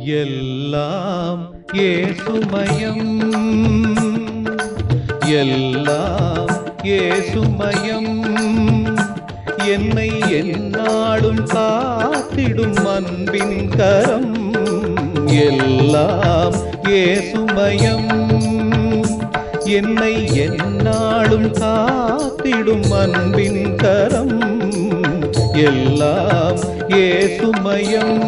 எல்லாம் ஏசுமயம் எல்லாம் ஏசுமயம் என்னை எந்நாளும் காத்திடும் அன்பின் கரம் எல்லாம் ஏசுமயம் என்னை எந்நாளும் காத்திடும் அன்பின் கரம் எல்லாம் ஏசுமயம்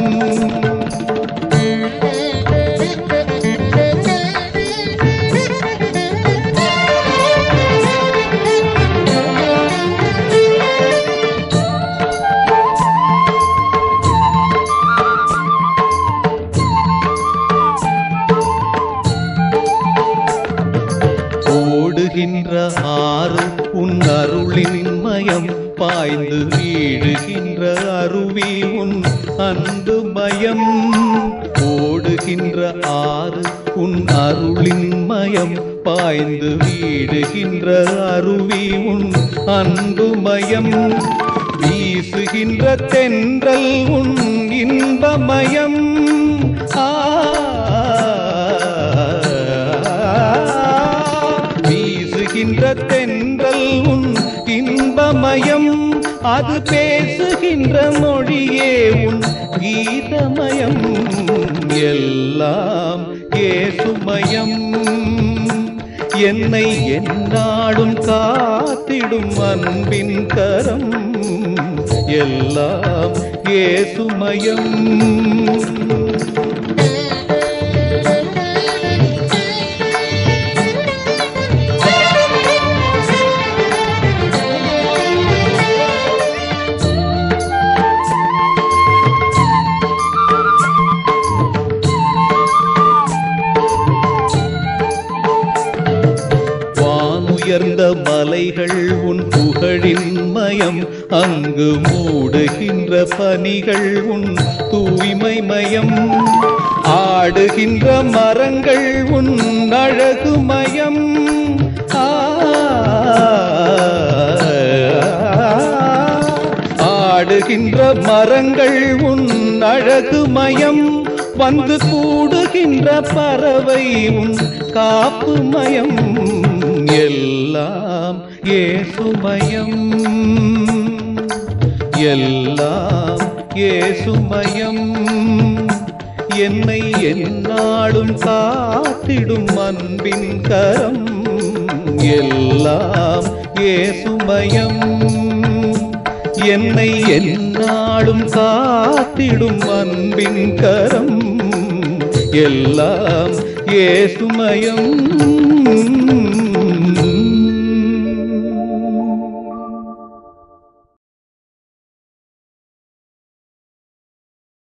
ஓடுகின்ற ஆறு உன் அருளின் மயம் பாய்ந்து வீழுகின்ற அருவி உன் அன்பு மயம் ஓடுகின்ற ஆறு உன் அருளின் மயம் பாய்ந்து வீடுகின்ற அருவி உன் அன்பு மயம் வீசுகின்ற தென்றல் உன் இன்பமயம் ஆ வீசுகின்ற தென்றல் உன் இன்பமயம் அது பேசுகின்ற மொழியே உன் கீதமயம் எல்லாம் ஏசுமயம் என்னை எந்நாடும் காத்திடும் அன்பின் கரம் எல்லாம் ஏசுமயம் வானுயர்ந்த மலைகள் உன் புகழின் மயம் அங்கு மூடுகின்ற பனிகள் உன் தூய்மை மயம் ஆடுகின்ற மரங்கள் உன் அழகு மயம் ஆ ஆடுகின்ற மரங்கள் உன் அழகு மயம் வந்து கூடுகின்ற பறவை உன் காப்பு மயம் எல்லாம் ஏசுமயம் எல்லாம் ஏசுமயம் என்னை எந்நாளும் காத்திடும் அன்பின் கரம் எல்லாம் ஏசுமயம் என்னை எந்நாளும் காத்திடும் அன்பின் கரம் எல்லாம் ஏசுமயம்